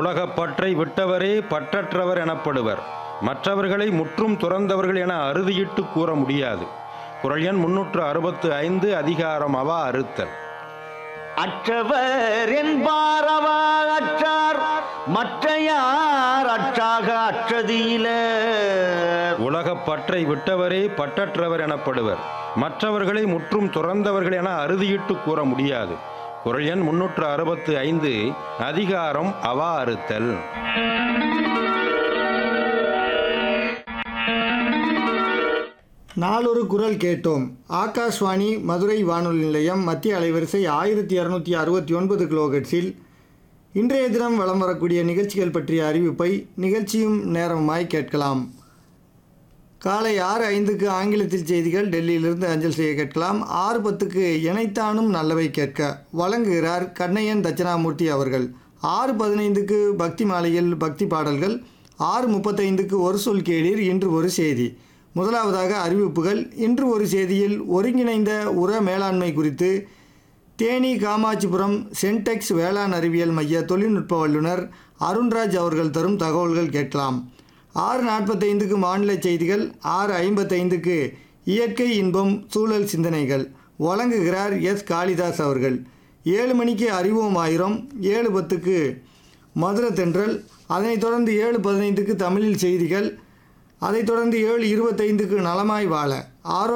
உலகப்பற்றை விட்டவரே பற்றற்றவர் எனப்படுவர் மற்றவர்களை முற்றும் துறந்தவர்கள் என அறுதியிட்டு கூற முடியாது குரல் எண் முன்னூற்று அறுபத்து ஐந்து அதிகாரம் அவா அறுத்தல் அற்றவர் என்பாரவா அற்றார் மற்ற யார் அற்றாக அற்றதியில உலகப்பற்றை விட்டவரே பற்றற்றவர் எனப்படுவர் மற்றவர்களை முற்றும் துறந்தவர்கள் என அறுதியிட்டு கூற முடியாது குரல் எண் முன்னூற்று அறுபத்து ஐந்து அதிகாரம் அவா அறுத்தல் நாளொரு குரல் கேட்டோம் ஆகாஷ்வாணி மதுரை வானொலி நிலையம் மத்திய அலைவரிசை ஆயிரத்தி இரநூத்தி அறுபத்தி ஒன்பது கிலோகட்ஸில் இன்றைய தினம் வலம் வரக்கூடிய நிகழ்ச்சிகள் பற்றிய அறிவிப்பை நிகழ்ச்சியும் நேரமாய் கேட்கலாம் காலை ஆறு ஐந்துக்கு ஆங்கிலத்தில் செய்திகள் டெல்லியிலிருந்து அஞ்சல் செய்ய கேட்கலாம் ஆறு பத்துக்கு இணைத்தானும் நல்லவை கேட்க வழங்குகிறார் கண்ணையன் தட்சிணாமூர்த்தி அவர்கள் ஆறு பதினைந்துக்கு பக்தி மாலையில் பக்தி பாடல்கள் ஆறு முப்பத்தைந்துக்கு ஒரு சொல் கேளீர் இன்று ஒரு செய்தி முதலாவதாக அறிவிப்புகள் இன்று ஒரு செய்தியில் ஒருங்கிணைந்த உர மேலாண்மை குறித்து தேனி காமாட்சிபுரம் சென்டெக்ஸ் வேளாண் அறிவியல் மைய தொழில்நுட்ப வல்லுநர் அருண்ராஜ் அவர்கள் தரும் தகவல்கள் கேட்கலாம் ஆறு நாற்பத்தைந்துக்கு மாநில செய்திகள் ஆறு ஐம்பத்தைந்துக்கு இயற்கை இன்பம் சூழல் சிந்தனைகள் வழங்குகிறார் எஸ் காளிதாஸ் அவர்கள் ஏழு மணிக்கு அறிவோம் ஆயிரம் ஏழு பத்துக்கு மதுர தென்றல் அதனைத் தொடர்ந்து ஏழு பதினைந்துக்கு தமிழில் செய்திகள் அதைத் தொடர்ந்து ஏழு இருபத்தைந்துக்கு நலமாய் வாழ ஆரோ